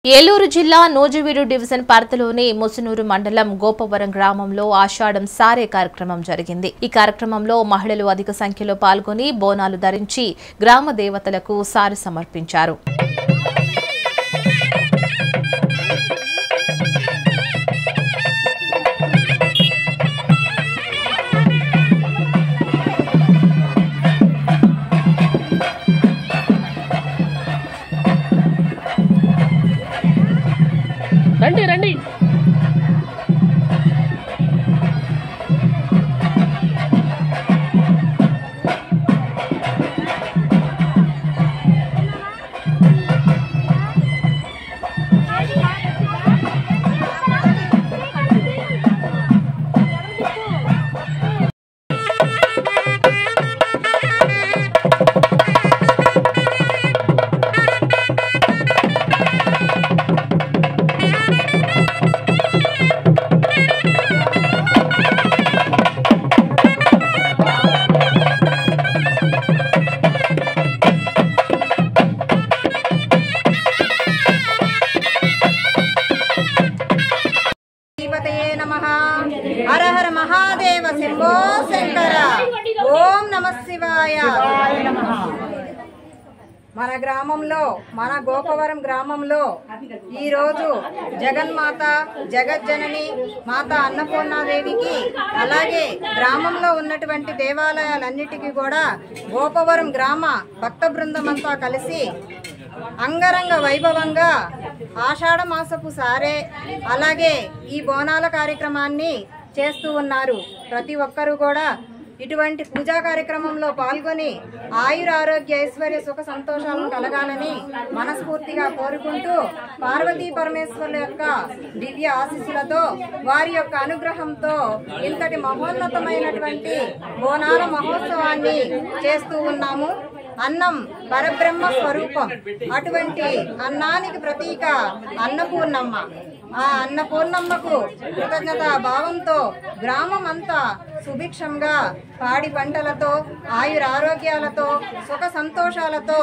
ఏలూరు జిల్లా నూజివీడు డివిజన్ పరిధిలోని ముసునూరు మండలం గోపవరం గ్రామంలో ఆషాఢం సారే కార్యక్రమం జరిగింది ఈ కార్యక్రమంలో మహిళలు అధిక సంఖ్యలో పాల్గొని బోనాలు ధరించి గ్రామ దేవతలకు సారి సమర్పించారు రండి రండి శ్రీపతయే నమ హర హర మహాదేవ శంభో శంకర ఓం నమ శివాయ మన గ్రామంలో మన గోపవరం గ్రామంలో ఈ రోజు జగన్మాత జగజ్జనని మాత అన్నపూర్ణాదేవికి అలాగే గ్రామంలో ఉన్నటువంటి దేవాలయాలన్నిటికీ కూడా గోపవరం గ్రామ భక్త బృందమంతా కలిసి అంగరంగ వైభవంగా ఆషాఢ మాసపు సారే అలాగే ఈ బోనాల కార్యక్రమాన్ని చేస్తూ ఉన్నారు ప్రతి ఒక్కరూ కూడా ఇటువంటి పూజా కార్యక్రమంలో పాల్గొని ఆయుర ఆరోగ్య ఐశ్వర్య సుఖ సంతోషాలను కలగాలని మనస్ఫూర్తిగా కోరుకుంటూ పార్వతీ పరమేశ్వరుల యొక్క దివ్య ఆశీస్సులతో వారి యొక్క అనుగ్రహంతో ఇంతటి మహోన్నతమైనటువంటి బోనాల మహోత్సవాన్ని చేస్తూ ఉన్నాము అన్నం పరబ్రహ్మ స్వరూపం అటువంటి అన్నానికి ప్రతీక అన్నపూర్ణమ్మ ఆ అన్నపూర్ణమ్మకు కృతజ్ఞత భావంతో గ్రామం అంతా సుభిక్షంగా పాడి పంటలతో ఆయుర ఆరోగ్యాలతో సుఖ సంతోషాలతో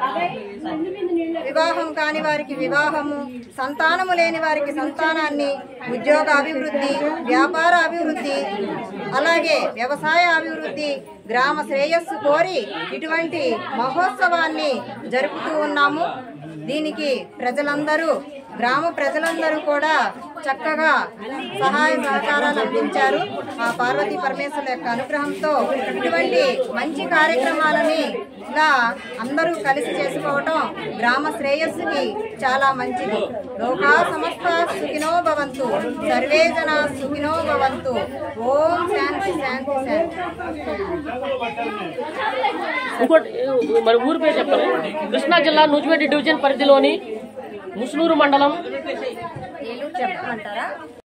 వివాహం కాని వారికి వివాహము సంతానము లేని వారికి సంతానాన్ని ఉద్యోగ అభివృద్ధి వ్యాపార అభివృద్ధి అలాగే వ్యవసాయ అభివృద్ధి గ్రామ శ్రేయస్సు కోరి ఇటువంటి మహోత్సవాన్ని జరుపుతూ ఉన్నాము దీనికి ప్రజలందరూ గ్రామ ప్రజలందరూ కూడా చక్కగా సహాయ సహకారాలు అందించారు ఆ పార్వతీ పరమేశ్వరుల యొక్క అనుగ్రహంతో ఇటువంటి మంచి కార్యక్రమాలని ఇలా అందరూ కలిసి చేసుకోవటం గ్రామ శ్రేయస్సుకి చాలా మంచిది లోకా సమస్త సుఖినో భవంతు సర్వే జన సుఖినో భవంతు ఓం శాంతి శాంతి శాంతి ఇంకోటి మరి ఊరి పేరు చెప్పాలి కృష్ణా జిల్లా నూజివేడి డివిజన్ పరిధిలోని ముసునూరు మండలం చెప్పమంటారా